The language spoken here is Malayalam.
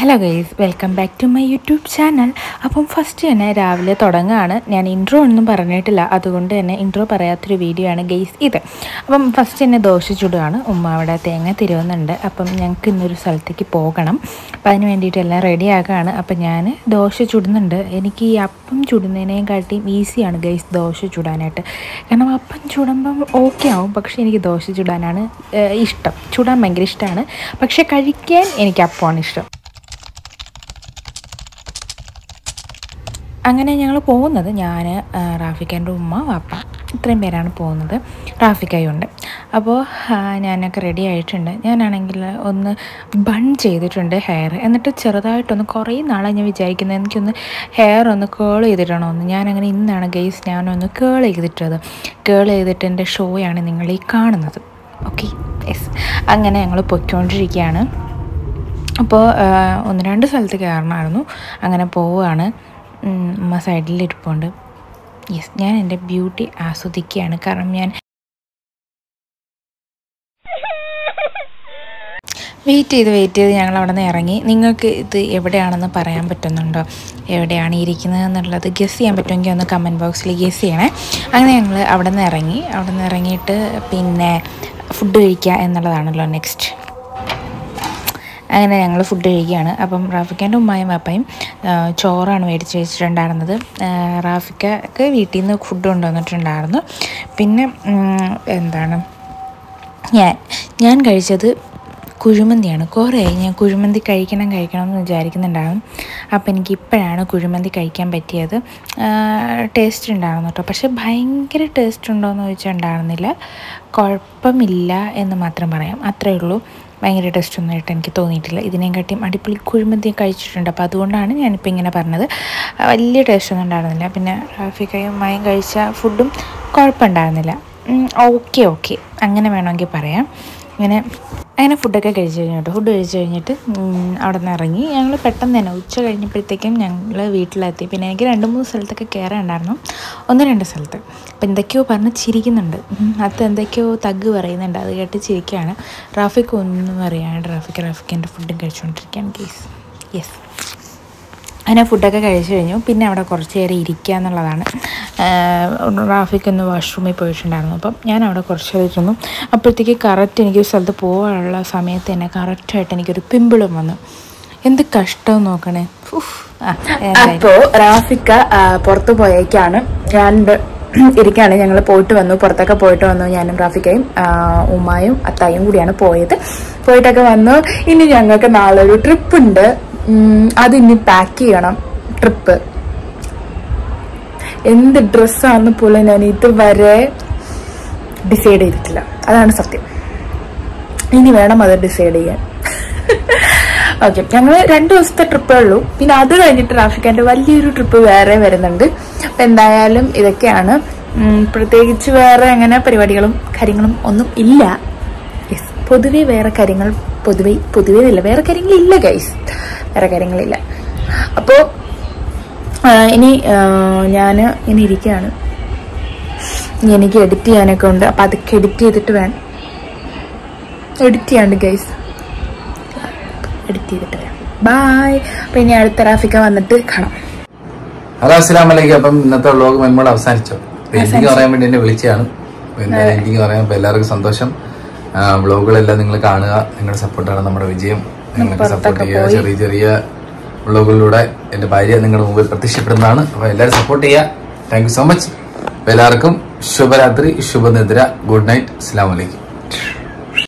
Hello guys welcome back to my YouTube channel appam first തന്നെ രാവിലെ തുടങ്ങുകയാണ് ഞാൻ ഇൻട്രോ ഒന്നും പറഞ്ഞിട്ടില്ല അതുകൊണ്ട് തന്നെ ഇൻട്രോ പറയാത്തൊരു വീഡിയോ ആണ് ഗൈസ് ഇത് അപ്പം ഫസ്റ്റ് തന്നെ ദോശ ചുടുകയാണ് ഉമ്മ അവിടെ തേങ്ങ തിരുവുന്നുണ്ട് അപ്പം ഞങ്ങൾക്ക് ഇന്നൊരു സ്ഥലത്തേക്ക് പോകണം അപ്പം അതിന് വേണ്ടിയിട്ട് എല്ലാം റെഡി ആക്കുകയാണ് അപ്പം ഞാൻ ദോശ ചുടുന്നുണ്ട് എനിക്ക് ഈ അപ്പം ചുടുന്നതിനേയും കാട്ടിയും ഈസിയാണ് ഗൈസ് ദോശ ചുടാനായിട്ട് കാരണം അപ്പം ചുടുമ്പം ഓക്കെ ആവും പക്ഷേ എനിക്ക് ദോശ ചുടാനാണ് ഏഹ്, ഇഷ്ടം ചുടാൻ ഭയങ്കര ഇഷ്ടമാണ് പക്ഷേ കഴിക്കാൻ എനിക്ക് അപ്പമാണ് ഇഷ്ടം അങ്ങനെ ഞങ്ങൾ പോകുന്നത് ഞാൻ റാഫിക്കാൻ്റെ ഉമ്മ വാപ്പ ഇത്രയും പേരാണ് പോകുന്നത് റാഫിക്കായും ഉണ്ട് അപ്പോൾ ആ, ഞാനൊക്കെ റെഡി ആയിട്ടുണ്ട് ഞാനാണെങ്കിൽ ഒന്ന് ബൺ ചെയ്തിട്ടുണ്ട് ഹെയർ എന്നിട്ട് ചെറുതായിട്ടൊന്ന് കുറേ നാളെ ഞാൻ വിചാരിക്കുന്നത് എനിക്കൊന്ന് ഹെയർ ഒന്ന് കേൾ ചെയ്തിടണമെന്ന് ഞാനങ്ങനെ ഇന്നാണ് ഗെയ്സ് ഞാനൊന്ന് കേൾ ചെയ്തിട്ടത് കേൾ ചെയ്തിട്ട് എൻ്റെ ഷോയാണ് നിങ്ങൾ ഈ കാണുന്നത് ഓക്കെ യെസ് അങ്ങനെ ഞങ്ങൾ പൊയ്ക്കൊണ്ടിരിക്കുകയാണ് അപ്പോൾ ഒന്ന് രണ്ട് സ്ഥലത്ത് കയറണമായിരുന്നു അങ്ങനെ പോവുകയാണ് ഉം, ഉമ്മ സൈഡിലിരിപ്പുണ്ട് യെസ് ഞാൻ എൻ്റെ ബ്യൂട്ടി ആസ്വദിക്കുകയാണ് കാരണം ഞാൻ വെയിറ്റ് ചെയ്ത് വെയിറ്റ് ചെയ്ത് ഞങ്ങൾ അവിടെ നിന്ന് ഇറങ്ങി നിങ്ങൾക്ക് ഇത് എവിടെയാണെന്ന് പറയാൻ പറ്റുന്നുണ്ടോ എവിടെയാണ് ഇരിക്കുന്നത് എന്നുള്ളത് ഗസ് ചെയ്യാൻ പറ്റുമെങ്കിൽ ഒന്ന് കമൻറ്റ് ബോക്സിൽ ഗസ് ചെയ്യണേ അങ്ങനെ ഞങ്ങൾ അവിടെ നിന്ന് ഇറങ്ങി അവിടെ നിന്ന് ഇറങ്ങിയിട്ട് പിന്നെ ഫുഡ് കഴിക്കുക എന്നുള്ളതാണല്ലോ നെക്സ്റ്റ് അങ്ങനെ ഞങ്ങൾ ഫുഡ് കഴിക്കുകയാണ് അപ്പം റാഫിക്കാൻ്റെ ഉമ്മായും വാപ്പയും ആ, ചോറാണ് മേടിച്ച് വെച്ചിട്ടുണ്ടായിരുന്നത് ആ, റാഫിക്കക്ക് വീട്ടിൽ നിന്ന് ഫുഡ് കൊണ്ടുവന്നിട്ടുണ്ടായിരുന്നു പിന്നെ ഉം, എന്താണ് ഞാൻ ഞാൻ കഴിച്ചത് കുഴിമന്തിയാണ് കുറേ ഞാൻ കുഴിമന്തി കഴിക്കണം കഴിക്കണം എന്ന് വിചാരിക്കുന്നുണ്ടായിരുന്നു അപ്പോൾ എനിക്ക് ഇപ്പോഴാണ് കുഴിമന്തി കഴിക്കാൻ പറ്റിയത് ടേസ്റ്റ് ഉണ്ടായിരുന്നു കേട്ടോ പക്ഷേ ഭയങ്കര ടേസ്റ്റ് ഉണ്ടോ എന്ന് ചോദിച്ചാൽ ഉണ്ടായിരുന്നില്ല കുഴപ്പമില്ല എന്ന് മാത്രം പറയാം അത്രയേ ഉള്ളൂ ഭയങ്കര ടേസ്റ്റ് ഒന്നും ആയിട്ട് എനിക്ക് തോന്നിയിട്ടില്ല ഇതിനെക്കാട്ടിയും അടിപൊളി കുഴിമന്തി കഴിച്ചിട്ടുണ്ട് അപ്പോൾ അതുകൊണ്ടാണ് ഞാനിപ്പോൾ ഇങ്ങനെ പറഞ്ഞത് ആ, വലിയ ടേസ്റ്റ് ഒന്നും ഉണ്ടായിരുന്നില്ല പിന്നെ റാഫിക്കയും മയം കഴിച്ച ഫുഡും കുഴപ്പമുണ്ടായിരുന്നില്ല ഓക്കെ ഓക്കെ അങ്ങനെ വേണമെങ്കിൽ പറയാം അങ്ങനെ അങ്ങനെ ഫുഡൊക്കെ കഴിച്ച് കഴിഞ്ഞു കേട്ടോ ഫുഡ് കഴിച്ച് കഴിഞ്ഞിട്ട് ഉം, അവിടെ നിന്ന് ഇറങ്ങി ഞങ്ങൾ പെട്ടെന്ന് തന്നെ ഉച്ച കഴിഞ്ഞപ്പോഴത്തേക്കും ഞങ്ങൾ വീട്ടിലെത്തി പിന്നെ എനിക്ക് രണ്ട് മൂന്ന് സ്ഥലത്തൊക്കെ കയറാനുണ്ടായിരുന്നു ഒന്ന് രണ്ട് സ്ഥലത്ത് അപ്പോൾ എന്തൊക്കെയോ പറഞ്ഞ് ചിരിക്കുന്നുണ്ട് ഉം, അത് എന്തൊക്കെയോ തഗ് പറയുന്നുണ്ട് അത് കേട്ട് ചിരിക്കുകയാണ് ട്രാഫിക് ഒന്നും അറിയാണ്ട് ട്രാഫിക് ട്രാഫിക്കിൻ്റെ ഫുഡും കഴിച്ചുകൊണ്ടിരിക്കുകയാണ് കേസ് യെസ് അങ്ങനെ ഫുഡൊക്കെ കഴിച്ചു കഴിഞ്ഞു പിന്നെ അവിടെ കുറച്ച് നേരം ഇരിക്കുക എന്നുള്ളതാണ് റാഫിക്ക് ഒന്ന് വാഷ്റൂമിൽ പോയിട്ടുണ്ടായിരുന്നു അപ്പം ഞാൻ അവിടെ കുറച്ച് നേരം ഇരുന്നു അപ്പോഴത്തേക്ക് കറക്റ്റ് എനിക്ക് ഒരു സ്ഥലത്ത് പോകാനുള്ള സമയത്ത് തന്നെ കറക്റ്റായിട്ട് എനിക്കൊരു പിമ്പിളും വന്നു എന്ത് കഷ്ടം നോക്കണേ ഉഫ്. ആ, എന്തായാലും. അപ്പോ റാഫിക്ക ആ, പുറത്തു പോയേക്കാണ് ഞാൻ ഇരിക്കാണ് ഞങ്ങൾ പോയിട്ട് വന്നു പുറത്തൊക്കെ പോയിട്ട് വന്നു ഞാനും റാഫിക്കയും ആ, ഉമ്മായും അത്തായും കൂടിയാണ് പോയത് പോയിട്ടൊക്കെ വന്നു ഇനി ഞങ്ങൾക്ക് നാളെ ഒരു ട്രിപ്പ് ഉണ്ട് ഉം, അത് ഇനി പാക്ക് ചെയ്യണം ട്രിപ്പ് എന്ത് ഡ്രസ്സാന്ന് പോലും ഞാൻ ഇതുവരെ ഡിസൈഡ് ചെയ്തിട്ടില്ല അതാണ് സത്യം ഇനി വേണം അത് ഡിസൈഡ് ചെയ്യാൻ ഓക്കെ ഞങ്ങൾ രണ്ട് ദിവസത്തെ ട്രിപ്പേ ഉള്ളൂ പിന്നെ അത് കഴിഞ്ഞിട്ട് റാഫിക്കാൻ്റെ വലിയൊരു ട്രിപ്പ് വേറെ വരുന്നുണ്ട് അപ്പം എന്തായാലും ഇതൊക്കെയാണ് ഉം, പ്രത്യേകിച്ച് വേറെ അങ്ങനെ പരിപാടികളും കാര്യങ്ങളും ഒന്നും ഇല്ല യെസ് പൊതുവെ വേറെ കാര്യങ്ങൾ പൊതുവെ പൊതുവേ ഇല്ല വേറെ കാര്യങ്ങളില്ല ഗൈസ് വേറെ കാര്യങ്ങളില്ല അപ്പോൾ ഇനി ഞാൻ ഇനി ഇരിക്കുകയാണ് ഇനി എനിക്ക് എഡിറ്റ് ചെയ്യാനൊക്കെ ഉണ്ട് അപ്പം അതൊക്കെ എഡിറ്റ് ചെയ്തിട്ട് വേണം എഡിറ്റ് ചെയ്യാണ്ട് ഗൈസ് എഡിറ്റ് ചെയ്തിട്ട് വരാം ബായ് അപ്പൊ ഇനി അടുത്ത റാഫിക്ക വന്നിട്ട് കാണാം ഹലോ അസ്സലാം വലൈക്കും അപ്പം ഇന്നത്തെ വ്ളോഗ് മെമ്മോട് അവസാനിച്ചോ എൻഡിങ് പറയാൻ വേണ്ടി എന്നെ വിളിച്ചതാണ് അപ്പൊ എന്തായാലും എൻഡിങ് പറയാൻ അപ്പൊ എല്ലാവർക്കും സന്തോഷം വ്ളോഗുകളെല്ലാം നിങ്ങൾ കാണുക നിങ്ങളുടെ സപ്പോർട്ടാണ് നമ്മുടെ വിജയം നിങ്ങൾക്ക് സപ്പോർട്ട് ചെയ്യുക ചെറിയ ചെറിയ വ്ളോഗുകളിലൂടെ എന്റെ ഭാര്യ നിങ്ങളുടെ മുമ്പിൽ പ്രത്യക്ഷപ്പെടുന്നതാണ് അപ്പൊ എല്ലാവരും സപ്പോർട്ട് ചെയ്യുക താങ്ക് യു സോ മച്ച് അപ്പൊ എല്ലാവർക്കും ശുഭരാത്രി ശുഭനിദ്ര ഗുഡ് നൈറ്റ് അസ്സാം വലൈക്കും